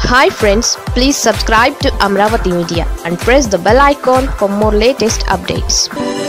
hi friends please subscribe to Amaravati media and press the bell icon for more latest updates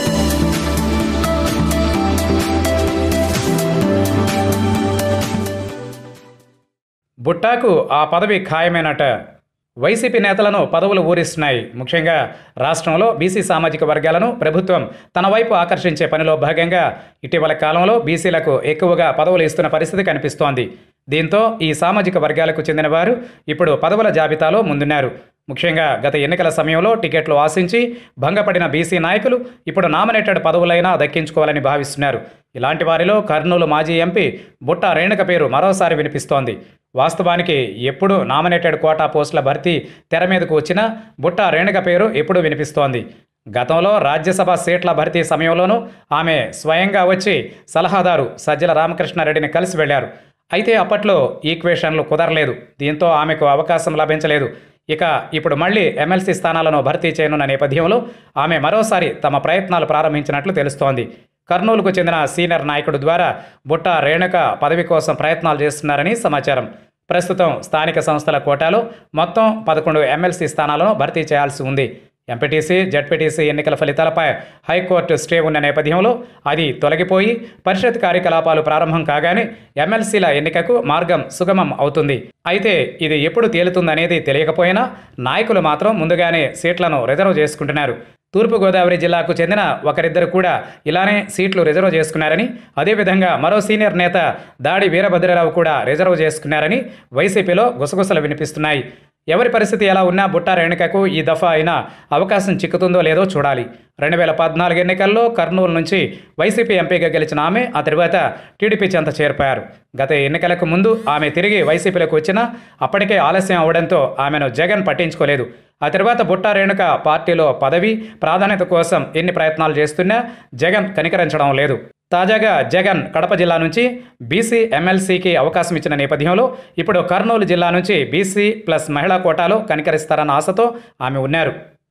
బుట్టాకు ఆ పదవి ఖాయమేనట YCP నేతలను పదవులు ఊరిస్తున్నాయి ముఖ్యంగా రాష్ట్రంలో బీసీ సామాజిక వర్గాలను ప్రభుత్వం తన వైపు ఆకర్షించే పనిలో భాగంగా ఇటీవల కాలంలో బీసీలకు ఎక్కువగా పదవులు ఇస్తున్న పరిస్థితి కనిపిస్తోంది దీంతో ఈ సామాజిక వర్గాలకు చెందిన వారు ఇప్పుడు పదవుల జాబితాలో ముందున్నారు ముఖ్యంగా గత ఎన్నికల సమయంలో టికెట్లు ఆశించి భంగపడిన బీసీ నాయకులు ఇప్పుడు నామినేటెడ్ పదవులైనా దక్కించుకోవాలని భావిస్తున్నారు ఇలాంటి వారిలో కర్నూలు మాజీ ఎంపీ బుట్ట రేణుక పేరు మరోసారి వినిపిస్తోంది వాస్తవానికి ఎప్పుడు నామినేటెడ్ కోటా పోస్టుల భర్తీ తెర మీదకు వచ్చినా బుట్ట రేణుక పేరు ఎప్పుడూ వినిపిస్తోంది గతంలో రాజ్యసభ సీట్ల భర్తీ సమయంలోనూ ఆమె స్వయంగా వచ్చి సలహాదారు సజ్జల రామకృష్ణారెడ్డిని కలిసి వెళ్లారు అయితే అప్పట్లో ఈక్వేషన్లు కుదరలేదు దీంతో ఆమెకు అవకాశం లభించలేదు ఇక ఇప్పుడు మళ్ళీ ఎమ్మెల్సీ స్థానాలను భర్తీ చేయనున్న నేపథ్యంలో ఆమె మరోసారి తమ ప్రయత్నాలు ప్రారంభించినట్లు తెలుస్తోంది కర్నూలుకు చెందిన సీనియర్ నాయకుడు ద్వారా బుట్ట రేణుక పదవి కోసం ప్రయత్నాలు చేస్తున్నారని సమాచారం ప్రస్తుతం స్థానిక సంస్థల కోటాలో మొత్తం పదకొండు ఎమ్మెల్సీ స్థానాలను భర్తీ చేయాల్సి ఉంది ఎంపీటీసీ జడ్పీటీసీ ఎన్నికల ఫలితాలపై హైకోర్టు స్టే ఉన్న నేపథ్యంలో అది తొలగిపోయి పరిషత్ కార్యకలాపాలు ప్రారంభం కాగానే ఎమ్మెల్సీల ఎన్నికకు మార్గం సుగమం అవుతుంది అయితే ఇది ఎప్పుడు తేలుతుందనేది తెలియకపోయినా నాయకులు మాత్రం ముందుగానే సీట్లను రిజర్వ్ చేసుకుంటున్నారు తూర్పుగోదావరి జిల్లాకు చెందిన ఒకరిద్దరు కూడా ఇలానే సీట్లు రిజర్వ్ చేసుకున్నారని అదేవిధంగా మరో సీనియర్ నేత దాడి వీరభద్రరావు కూడా రిజర్వ్ చేసుకున్నారని వైసీపీలో గుసగుసలు వినిపిస్తున్నాయి ఎవరి పరిస్థితి ఎలా ఉన్నా బుట్టా రేణుకకు ఈ దఫా అయినా అవకాశం చిక్కుతుందో లేదో చూడాలి రెండు వేల పద్నాలుగు ఎన్నికల్లో కర్నూలు నుంచి వైసీపీ ఎంపీగా గెలిచిన ఆమె ఆ తర్వాత టీడీపీ చెంత చేరిపోయారు గత ఎన్నికలకు ముందు ఆమె తిరిగి వైసీపీలోకి వచ్చినా అప్పటికే ఆలస్యం అవడంతో ఆమెను జగన్ పట్టించుకోలేదు ఆ తర్వాత బుట్టా రేణుక పార్టీలో పదవి ప్రాధాన్యత కోసం ఎన్ని ప్రయత్నాలు చేస్తున్నా జగన్ కనికరించడం లేదు తాజాగా జగన్ కడప జిల్లా నుంచి బీసీ ఎమ్మెల్సీకి అవకాశం ఇచ్చిన నేపథ్యంలో ఇప్పుడు కర్నూలు జిల్లా నుంచి బీసీ ప్లస్ మహిళా కోటాలో కనికరిస్తారన్న ఆశతో ఆమె ఉన్నారు